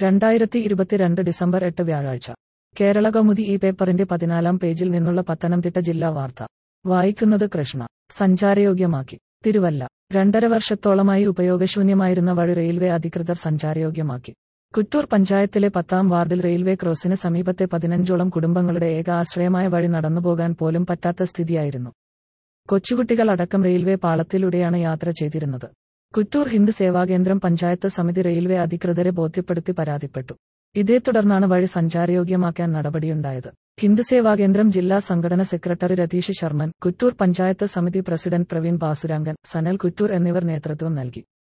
രണ്ടായിരത്തി ഇരുപത്തിരണ്ട് ഡിസംബർ എട്ട് വ്യാഴാഴ്ച കേരള കൗമുദി ഈ പേപ്പറിന്റെ പതിനാലാം പേജിൽ നിന്നുള്ള പത്തനംതിട്ട ജില്ലാ വാർത്ത വായിക്കുന്നത് കൃഷ്ണ സഞ്ചാരയോഗ്യമാക്കി തിരുവല്ല രണ്ടര വർഷത്തോളമായി ഉപയോഗശൂന്യമായിരുന്ന വഴി റെയിൽവേ അധികൃതർ സഞ്ചാരയോഗ്യമാക്കി കുറ്റൂർ പഞ്ചായത്തിലെ പത്താം വാർഡിൽ റെയിൽവേ ക്രോസിന് സമീപത്തെ പതിനഞ്ചോളം കുടുംബങ്ങളുടെ ഏക ആശ്രയമായ വഴി നടന്നുപോകാൻ പോലും പറ്റാത്ത സ്ഥിതിയായിരുന്നു കൊച്ചുകുട്ടികൾ അടക്കം റെയിൽവേ പാളത്തിലൂടെയാണ് യാത്ര ചെയ്തിരുന്നത് കുറ്റൂർ ഹിന്ദു സേവാകേന്ദ്രം പഞ്ചായത്ത് സമിതി റെയിൽവേ അധികൃതരെ ബോധ്യപ്പെടുത്തി പരാതിപ്പെട്ടു ഇതേ തുടർന്നാണ് വഴി സഞ്ചാരയോഗ്യമാക്കാൻ നടപടിയുണ്ടായത് ഹിന്ദു സേവാകേന്ദ്രം ജില്ലാ സംഘടന സെക്രട്ടറി രതീഷ് ശർമ്മൻ കുറ്റൂർ പഞ്ചായത്ത് സമിതി പ്രസിഡന്റ് പ്രവീൺ ബാസുരാങ്കൻ സനൽ കുറ്റൂർ എന്നിവർ നേതൃത്വം നൽകി